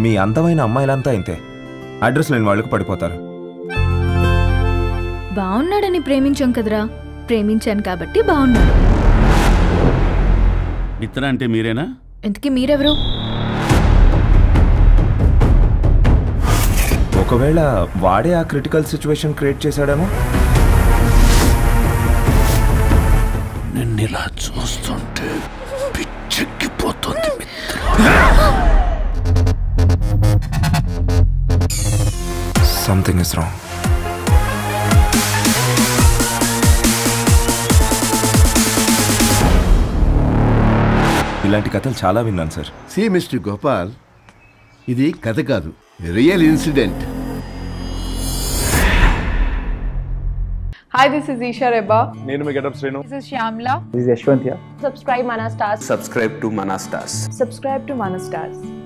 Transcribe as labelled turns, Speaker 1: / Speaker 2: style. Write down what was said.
Speaker 1: మీ అందమైన అమ్మాయిలంతా ఇంతే అడ్రస్ లేని వాళ్ళకి పడిపోతారు
Speaker 2: బాగున్నాడని ప్రేమించాం కదరా ప్రేమించాను కాబట్టి బాగున్నాడు
Speaker 3: మిత్ర అంటే మీరేనా
Speaker 2: ఇంతకీ మీరెవరు
Speaker 1: ఒకవేళ వాడే ఆ క్రిటికల్ సిచ్యువేషన్ క్రియేట్ చేశాడేమో
Speaker 3: నిన్ను ఇలా చూస్తుంటే పిచ్చెక్కిపోతుంది
Speaker 1: సంథింగ్ ఇస్ రాంగ్ ఇలాంటి కథలు చాలా విన్నాను సార్
Speaker 4: సి మిస్టర్ గోపాల్ ఇది కథ కాదు real incident
Speaker 5: Hi, this is Isha Reba.
Speaker 6: నేను మీ getup Srinu
Speaker 5: This is Shyamla.
Speaker 7: This is Yashwant here.
Speaker 5: Subscribe Mana Stars.
Speaker 8: subscribe to Manastas.
Speaker 5: Subscribe to Mana Stars.